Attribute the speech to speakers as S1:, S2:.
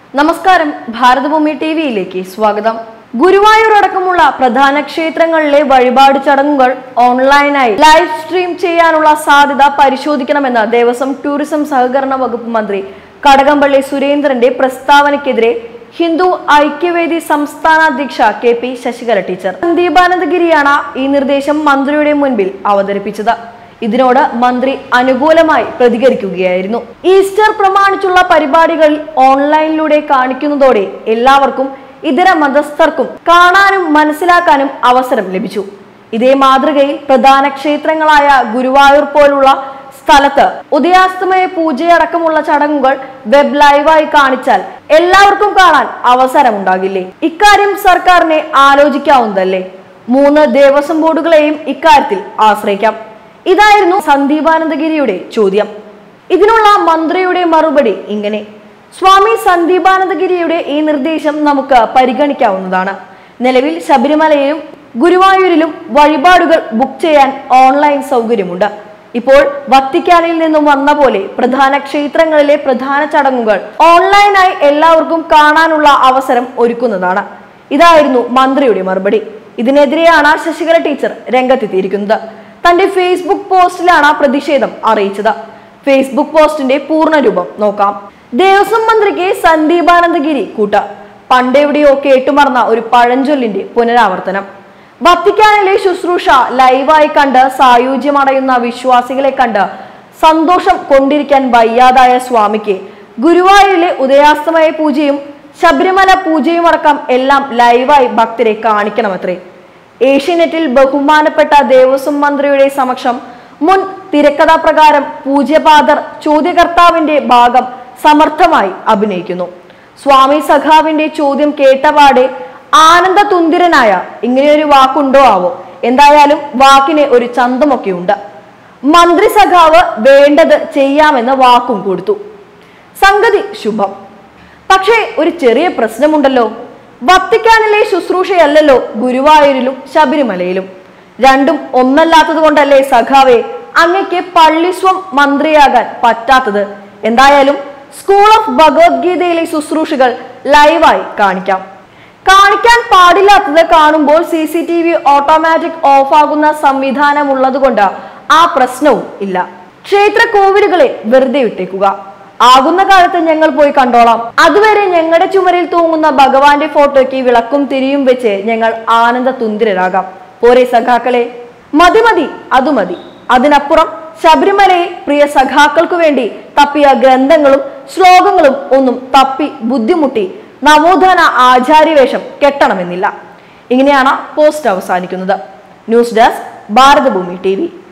S1: നമസ്കാരം ഭാരതഭൂമി ടി വിയിലേക്ക് സ്വാഗതം ഗുരുവായൂർ അടക്കമുള്ള പ്രധാന ക്ഷേത്രങ്ങളിലെ വഴിപാട് ചടങ്ങുകൾ ഓൺലൈനായി ലൈവ് സ്ട്രീം ചെയ്യാനുള്ള സാധ്യത പരിശോധിക്കണമെന്ന് ദേവസ്വം ടൂറിസം സഹകരണ വകുപ്പ് മന്ത്രി കടകംപള്ളി സുരേന്ദ്രന്റെ പ്രസ്താവനയ്ക്കെതിരെ ഹിന്ദു ഐക്യവേദി സംസ്ഥാന അധ്യക്ഷ കെ പി ശശികല ടീച്ചർ സന്ദീപാനന്ദഗിരിയാണ് ഈ നിർദ്ദേശം മന്ത്രിയുടെ മുൻപിൽ അവതരിപ്പിച്ചത് ഇതിനോട് മന്ത്രി അനുകൂലമായി പ്രതികരിക്കുകയായിരുന്നു ഈസ്റ്റർ പ്രമാണിച്ചുള്ള പരിപാടികൾ ഓൺലൈനിലൂടെ കാണിക്കുന്നതോടെ എല്ലാവർക്കും ഇതര മതസ്ഥർക്കും കാണാനും മനസ്സിലാക്കാനും അവസരം ലഭിച്ചു ഇതേ മാതൃകയിൽ പ്രധാന ക്ഷേത്രങ്ങളായ ഗുരുവായൂർ പോലുള്ള സ്ഥലത്ത് ഉദയാസ്തമയ പൂജയടക്കമുള്ള ചടങ്ങുകൾ വെബ് ലൈവായി കാണിച്ചാൽ എല്ലാവർക്കും കാണാൻ അവസരമുണ്ടാകില്ലേ ഇക്കാര്യം സർക്കാരിനെ ആലോചിക്കാവുന്നതല്ലേ മൂന്ന് ദേവസ്വം ബോർഡുകളെയും ഇക്കാര്യത്തിൽ ആശ്രയിക്കാം ഇതായിരുന്നു സന്ദീപാനന്ദഗിരിയുടെ ചോദ്യം ഇതിനുള്ള മന്ത്രിയുടെ മറുപടി ഇങ്ങനെ സ്വാമി സന്ദീപാനന്ദഗിരിയുടെ ഈ നിർദ്ദേശം നമുക്ക് പരിഗണിക്കാവുന്നതാണ് നിലവിൽ ശബരിമലയിലും ഗുരുവായൂരിലും വഴിപാടുകൾ ബുക്ക് ചെയ്യാൻ ഓൺലൈൻ സൗകര്യമുണ്ട് ഇപ്പോൾ വത്തിക്കാനിൽ നിന്നും വന്ന പോലെ പ്രധാന ക്ഷേത്രങ്ങളിലെ പ്രധാന ചടങ്ങുകൾ ഓൺലൈനായി എല്ലാവർക്കും കാണാനുള്ള അവസരം ഒരുക്കുന്നതാണ് ഇതായിരുന്നു മന്ത്രിയുടെ മറുപടി ഇതിനെതിരെയാണ് ശശികല ടീച്ചർ രംഗത്തെത്തിയിരിക്കുന്നത് തന്റെ ഫേസ്ബുക്ക് പോസ്റ്റിലാണ് പ്രതിഷേധം അറിയിച്ചത് ഫേസ്ബുക്ക് പോസ്റ്റിന്റെ പൂർണ്ണരൂപം നോക്കാം ദേവസ്വം മന്ത്രിക്ക് സന്ദീപാനന്ദഗിരി കൂട്ട പണ്ടെവിടെയോ കേട്ടുമറന്ന ഒരു പഴഞ്ചൊല്ലിന്റെ പുനരാവർത്തനം വത്തിക്കാനിലെ ശുശ്രൂഷ ലൈവായി കണ്ട് സായുജ്യമടയുന്ന വിശ്വാസികളെ കണ്ട് സന്തോഷം കൊണ്ടിരിക്കാൻ വയ്യാതായ സ്വാമിക്ക് ഗുരുവായൂരിലെ ഉദയാസ്തമയ പൂജയും ശബരിമല പൂജയും അടക്കം എല്ലാം ലൈവായി ഭക്തരെ കാണിക്കണമത്രേ ഏഷ്യനെറ്റിൽ ബഹുമാനപ്പെട്ട ദേവസ്വം മന്ത്രിയുടെ സമക്ഷം മുൻ തിരക്കഥാപ്രകാരം പൂജ്യപാദർ ചോദ്യകർത്താവിന്റെ ഭാഗം സമർത്ഥമായി അഭിനയിക്കുന്നു സ്വാമി സഖാവിന്റെ ചോദ്യം കേട്ടപാടെ ആനന്ദ തുന്തിരനായ ഇങ്ങനെയൊരു വാക്കുണ്ടോ ആവോ എന്തായാലും വാക്കിന് ഒരു ചന്തമൊക്കെ ഉണ്ട് മന്ത്രി സഖാവ് വേണ്ടത് ചെയ്യാമെന്ന് വാക്കും കൊടുത്തു സംഗതി ശുഭം പക്ഷേ ഒരു ചെറിയ പ്രശ്നമുണ്ടല്ലോ വത്തിക്കാനിലെ ശുശ്രൂഷയല്ലല്ലോ ഗുരുവായൂരിലും ശബരിമലയിലും രണ്ടും ഒന്നല്ലാത്തത് കൊണ്ടല്ലേ സഖാവെ അങ്ങയ്ക്ക് പള്ളിസ്വം മന്ത്രിയാകാൻ പറ്റാത്തത് എന്തായാലും സ്കൂൾ ഓഫ് ഭഗവത്ഗീതയിലെ ശുശ്രൂഷകൾ ലൈവായി കാണിക്കാം കാണിക്കാൻ പാടില്ലാത്തത് കാണുമ്പോൾ C C T V automatic off ആകുന്ന സംവിധാനമുള്ളത് കൊണ്ട് ആ പ്രശ്നവും ഇല്ല ക്ഷേത്ര കോവിലുകളെ വെറുതെ വിട്ടേക്കുക ആകുന്ന കാലത്ത് ഞങ്ങൾ പോയി കണ്ടോളാം അതുവരെ ഞങ്ങളുടെ ചുമരിൽ തൂങ്ങുന്ന ഭഗവാന്റെ ഫോട്ടോയ്ക്ക് വിളക്കും തിരിയും വെച്ച് ഞങ്ങൾ ആനന്ദ തുന്തിരരാകാം പോരെ സഖാക്കളെ മതി മതി അത് മതി അതിനപ്പുറം ശബരിമലയെ പ്രിയ സഖാക്കൾക്കു വേണ്ടി തപ്പിയ ഗ്രന്ഥങ്ങളും ശ്ലോകങ്ങളും ഒന്നും തപ്പി ബുദ്ധിമുട്ടി നവോത്ഥാന ആചാര്യവേഷം കെട്ടണമെന്നില്ല ഇങ്ങനെയാണ് പോസ്റ്റ് അവസാനിക്കുന്നത് ന്യൂസ് ഡെസ്ക് ഭാരതഭൂമി ടി